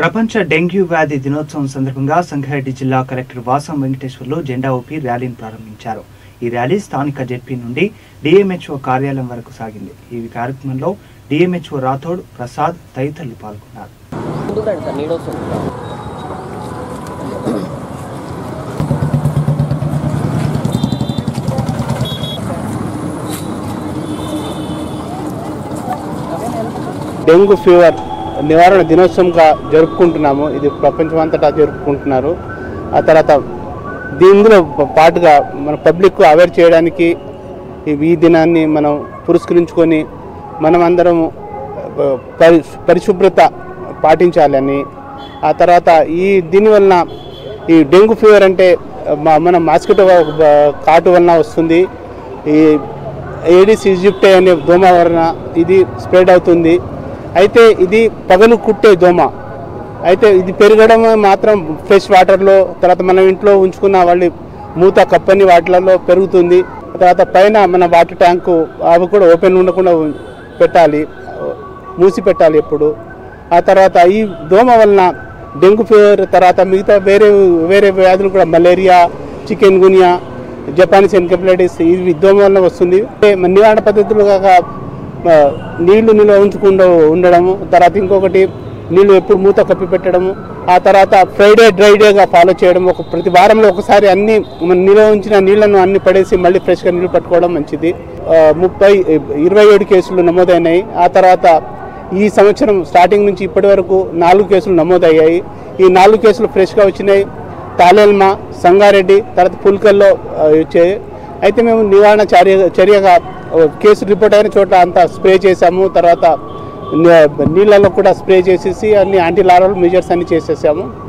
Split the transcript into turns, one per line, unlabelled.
ప్రపంచ డెంగ్యూ వ్యాధి దినోత్సవం సందర్భంగా సంగారెడ్డి జిల్లా కలెక్టర్ వాసం వెంకటేశ్వర్లు జెండా ఊపి ర్యాలీని ప్రారంభించారు ఈ ర్యాలీ స్థానిక జెడ్పీ నుండి డిఎంహెచ్ఓ కార్యాలయం వరకు సాగింది ఈ కార్యక్రమంలో డిఎంహెచ్ఓ రాథోడ్ ప్రసాద్ తదితరులు పాల్గొన్నారు
ముందుకు రండి సార్ నీడ వస్తుంది
డెంగ్యూ ఫీవర్ నివారణ దినోత్సవంగా జరుపుకుంటున్నాము ఇది ప్రపంచమంతటా జరుపుకుంటున్నారు ఆ తర్వాత దీనిలో పాటుగా మన పబ్లిక్ అవేర్ చేయడానికి ఈ- ఈ దినాన్ని మనం పురస్కరించుకొని మనం అందరం పరి పరిశుభ్రత పాటించాలని ఆ తర్వాత ఈ దీనివలన ఈ డెంగ్యూ ఫీవర్ అంటే మ- మన మాస్కిటో కాటు వలన వస్తుంది ఈ ఏడిస్ ఈజిప్టే అనే దోమ వలన ఇది స్ప్రెడ్ అవుతుంది అయితే ఇది పగలు కుట్టే దోమ అయితే ఇది పెరగడం మాత్రం ఫ్రెష్ వాటర్లో తర్వాత మనం ఇంట్లో ఉంచుకున్న వాళ్ళు మూత కప్పని వాటిలలో పెరుగుతుంది తర్వాత పైన మన వాటర్ ట్యాంకు అవి కూడా ఓపెన్ ఉండకుండా ఉం- పెట్టాలి మూసి పెట్టాలి ఎప్పుడు ఆ తర్వాత ఈ దోమ వలన డెంగ్యూ ఫీవర్ తర్వాత మిగతా వేరే వేరే వ్యాధులు కూడా malaria chikungunya Japanese encephalitis ఇవి దోమ వలన వస్తుంది అంటే మన నివారణ పద్ధతులు కాక ఆ, నీళ్లు నిల్వ ఉంచకుండా ఉండడము తర్వాత ఇంకొకటి నీళ్లు ఎప్పుడు మూత కప్పి పెట్టడము ఆ తర్వాత ఫ్రైడే డ్రై డేగా ఫాలో చేయడం ఒక ప్రతి వారంలో ఒకసారి అన్ని మన నిల్వ ఉంచిన నీళ్లను అన్ని పడేసి మళ్ళీ ఫ్రెష్గా నీళ్లు పట్టుకోవడం మంచిది ఆ, ముప్పై ఇరవై ఏడు కేసులు నమోదైనాయి ఆ తర్వాత ఈ సంవత్సరం స్టార్టింగ్ నుంచి ఇప్పటి వరకు నాలుగు కేసులు నమోదయ్యాయి ఈ నాలుగు కేసులు ఫ్రెష్గా వచ్చినాయి తాలేల్మ సంగారెడ్డి తర్వాత పుల్కల్లో ఆ, వచ్చాయి అయితే మేము నివారణ చర్య చర్యగా ఆ, కేసు రిపోర్ట్ అయిన చోట అంతా స్ప్రే చేసాము తర్వాత నీ- నీళ్ళలో కూడా స్ప్రే చేసేసి అన్ని యాంటీ లారల్ మెజర్స్ అన్ని చేసేసాము